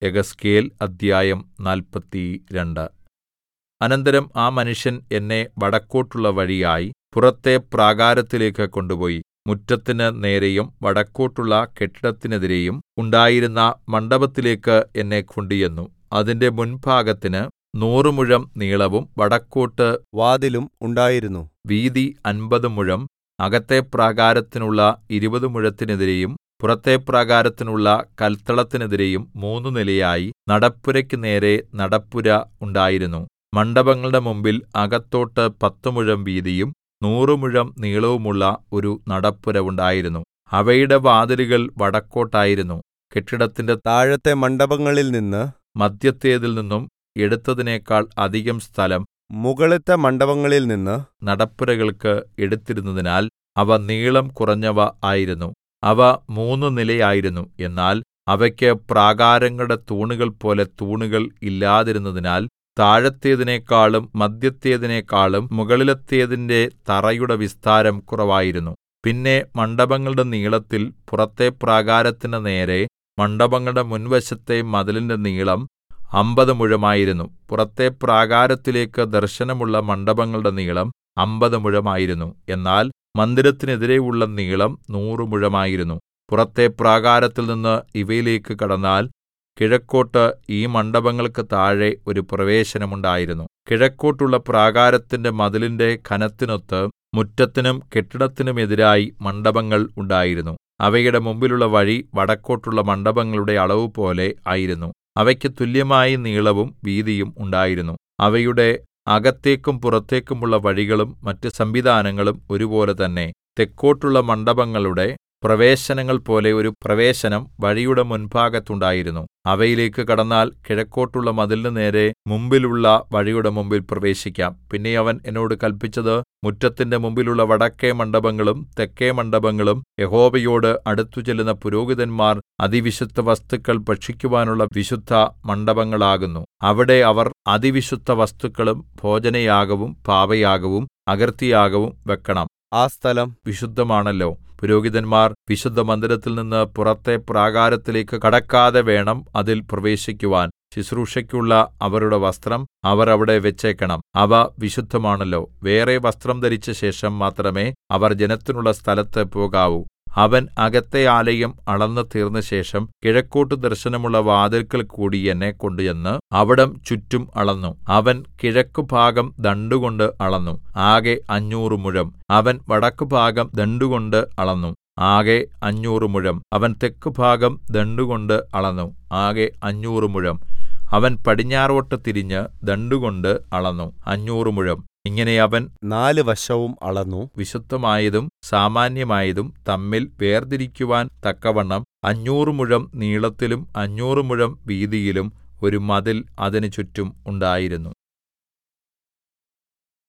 യെഹെസ്കേൽ അദ്ധ്യായം നാല്പത്തിരണ്ട് അനന്തരം ആ മനുഷ്യൻ എന്നെ വടക്കോട്ടുള്ള വഴിയായി പുറത്തെ പ്രാകാരത്തിലേക്ക് കൊണ്ടുപോയി മുറ്റത്തിന് നേരെയും വടക്കോട്ടുള്ള കെട്ടിടത്തിനെതിരെയും ഉണ്ടായിരുന്ന മണ്ഡപത്തിലേക്ക് എന്നെ കൊണ്ടുചെന്നു അതിന്റെ മുൻഭാഗത്തിന് നൂറ് മുഴം നീളവും വടക്കോട്ട് വാതിലും ഉണ്ടായിരുന്നു വീതി അമ്പത് മുഴം അകത്തെ പ്രാകാരത്തിനുള്ള ഇരുപത് മുഴത്തിനെതിരെയും പുറത്തെ പ്രാകാരത്തിനുള്ള കൽത്തളത്തിനെതിരെയും മൂന്നു നിലയായി നടപ്പുരയ്ക്ക് നേരെ നടപ്പുര ഉണ്ടായിരുന്നു മണ്ഡപങ്ങളുടെ മുമ്പിൽ അകത്തോട്ട് പത്ത് മുഴം വീതിയും നൂറ് മുഴം നീളവുമുള്ള ഒരു നടപ്പുര ഉണ്ടായിരുന്നു അവയുടെ വാതിലുകൾ വടക്കോട്ടായിരുന്നു കെട്ടിടത്തിന്റെ താഴത്തെ മണ്ഡപങ്ങളിൽ നിന്ന് മദ്ധ്യത്തേതിൽ നിന്നും എടുത്തതിനേക്കാൾ അധികം സ്ഥലം മുകളിലത്തെ മണ്ഡപങ്ങളിൽ നിന്ന് നടപ്പുരകൾക്ക് എടുത്തിരുന്നതിനാൽ അവ നീളം കുറഞ്ഞവ ആയിരുന്നു അവ മൂന്നു നിലയായിരുന്നു എന്നാൽ അവയ്ക്ക് പ്രാകാരങ്ങളുടെ തൂണുകൾ പോലെ തൂണുകൾ ഇല്ലാതിരുന്നതിനാൽ താഴത്തേതിനെക്കാളും മദ്ധ്യത്തേതിനെക്കാളും മുകളിലത്തേതിന്റെ തറയുടെ വിസ്താരം കുറവായിരുന്നു പിന്നെ മണ്ഡപങ്ങളുടെ നീളത്തിൽ പുറത്തെ പ്രാകാരത്തിന് നേരെ മണ്ഡപങ്ങളുടെ മുൻവശത്തെ മതിലിന്റെ നീളം അമ്പത് മുഴമായിരുന്നു പുറത്തെ പ്രാകാരത്തിലേക്ക് ദർശനമുള്ള മണ്ഡപങ്ങളുടെ നീളം അമ്പത് മുഴമായിരുന്നു എന്നാൽ മന്ദിരത്തിനെതിരെയുള്ള നീളം നൂറ് മുഴമായിരുന്നു പുറത്തെ പ്രാകാരത്തിൽ നിന്ന് ഇവയിലേക്ക് കടന്നാൽ കിഴക്കോട്ട് ഈ മണ്ഡപങ്ങൾക്ക് താഴെ ഒരു പ്രവേശനമുണ്ടായിരുന്നു കിഴക്കോട്ടുള്ള പ്രാകാരത്തിന്റെ മതിലിന്റെ ഘനത്തിനൊത്ത് മുറ്റത്തിനും കെട്ടിടത്തിനും എതിരായി മണ്ഡപങ്ങൾ ഉണ്ടായിരുന്നു അവയുടെ മുമ്പിലുള്ള വഴി വടക്കോട്ടുള്ള മണ്ഡപങ്ങളുടെ അളവുപോലെ ആയിരുന്നു അവയ്ക്ക് തുല്യമായ നീളവും വീതിയും ഉണ്ടായിരുന്നു അവയുടെ അകത്തേക്കും പുറത്തേക്കുമുള്ള വഴികളും മറ്റ് സംവിധാനങ്ങളും ഒരുപോലെ തന്നെ തെക്കോട്ടുള്ള മണ്ഡപങ്ങളുടെ പ്രവേശനങ്ങൾ പോലെ ഒരു പ്രവേശനം വഴിയുടെ മുൻഭാഗത്തുണ്ടായിരുന്നു അവയിലേക്ക് കടന്നാൽ കിഴക്കോട്ടുള്ള മതിലിന് നേരെ മുമ്പിലുള്ള വഴിയുടെ മുമ്പിൽ പ്രവേശിക്കാം പിന്നെ അവൻ എന്നോട് കല്പിച്ചത് മുറ്റത്തിന്റെ മുമ്പിലുള്ള വടക്കെ മണ്ഡപങ്ങളും തെക്കെ മണ്ഡപങ്ങളും യഹോവയോട് അടുത്തുചെല്ലുന്ന പുരോഹിതന്മാർ അതിവിശുദ്ധ വസ്തുക്കൾ ഭക്ഷിക്കുവാനുള്ള വിശുദ്ധ മണ്ഡപങ്ങളാകുന്നു അവിടെ അവർ അതിവിശുദ്ധ വസ്തുക്കളും ഭോജനയാഗവും പാപയാഗവും അകൃത്യയാഗവും വെക്കണം ആ സ്ഥലം വിശുദ്ധമാണല്ലോ പുരോഹിതന്മാർ വിശുദ്ധമന്ദിരത്തിൽ നിന്ന് പുറത്തെ പ്രാകാരത്തിലേക്ക് കടക്കാതെ വേണം അതിൽ പ്രവേശിക്കുവാൻ ശുശ്രൂഷയ്ക്കുള്ള അവരുടെ വസ്ത്രം അവർ അവിടെ വെച്ചേക്കണം അവ വിശുദ്ധമാണല്ലോ വേറെ വസ്ത്രം ധരിച്ച ശേഷം മാത്രമേ അവർ ജനത്തിനുള്ള സ്ഥലത്ത് പോകാവൂ അവൻ അകത്തെ ആലയം അളന്നു തീർന്നശേഷം കിഴക്കോട്ട് ദർശനമുള്ള വാതിൽക്കൽ കൂടി എന്നെ കൊണ്ടുചെന്ന് അവിടം ചുറ്റും അളന്നു അവൻ കിഴക്കുഭാഗം ദണ്ടുകൊണ്ട് അളന്നു ആകെ അഞ്ഞൂറ് മുഴം അവൻ വടക്കുഭാഗം ദണ്ടുകൊണ്ട് അളന്നു ആകെ അഞ്ഞൂറ് മുഴം അവൻ തെക്കുഭാഗം ദണ്ടുകൊണ്ട് അളന്നു ആകെ അഞ്ഞൂറ് മുഴം അവൻ പടിഞ്ഞാറോട്ട് തിരിഞ്ഞ് ദണ്ടുകൊണ്ട് അളന്നു അഞ്ഞൂറ് മുഴം ഇങ്ങനെ അവൻ നാല് വശവും അളന്നു വിശുദ്ധമായതും സാമാന്യമായതും തമ്മിൽ വേർതിരിക്കുവാൻ തക്കവണ്ണം അഞ്ഞൂറ് മുഴം നീളത്തിലും അഞ്ഞൂറ് മുഴം വീതിയിലും ഒരു മതിൽ അതിന് ചുറ്റും ഉണ്ടായിരുന്നു